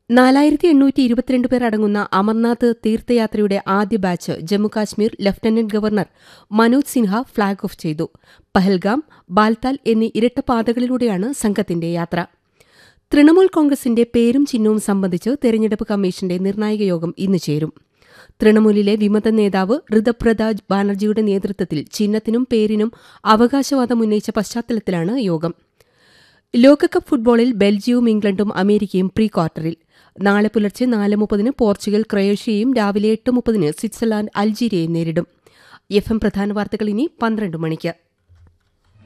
നാലായിരത്തി എണ്ണൂറ്റി ഇരുപത്തിരണ്ട് പേർ അടങ്ങുന്ന അമർനാഥ് തീർത്ഥയാത്രയുടെ ആദ്യ batch Jammu Kashmir lieutenant governor Manoj Sinha flag off ചെയ്തു പഹൽഗാം ബാൽതാൽ എന്നീ ഇരട്ടപ്പാതകളിലൂടെയാണ് സംഘത്തിന്റെ യാത്ര തൃണമൂൽ കോൺഗ്രസിന്റെ പേരും ചിഹ്നവും സംബന്ധിച്ച് തെരഞ്ഞെടുപ്പ് കമ്മീഷന്റെ നിർണായക യോഗം ഇന്ന് ചേരും തൃണമൂലിലെ വിമത നേതാവ് ഋതപ്രത ബാനർജിയുടെ നേതൃത്വത്തിൽ ചിഹ്നത്തിനും പേരിനും അവകാശവാദം ഉന്നയിച്ച പശ്ചാത്തലത്തിലാണ് യോഗം ലോകകപ്പ് ഫുട്ബോളിൽ ബെൽജിയവും ഇംഗ്ലണ്ടും അമേരിക്കയും പ്രീ ക്വാർട്ടറിൽ നാളെ പുലർച്ചെ നാല് മുപ്പതിന് പോർച്ചുഗൽ ക്രൊയേഷ്യയും രാവിലെ എട്ട് മുപ്പതിന് സ്വിറ്റ്സർലാൻഡ് അൾജീരിയയും നേരിടും എഫ് എം പ്രധാന വാർത്തകൾ ഇനി പന്ത്രണ്ട് മണിക്ക്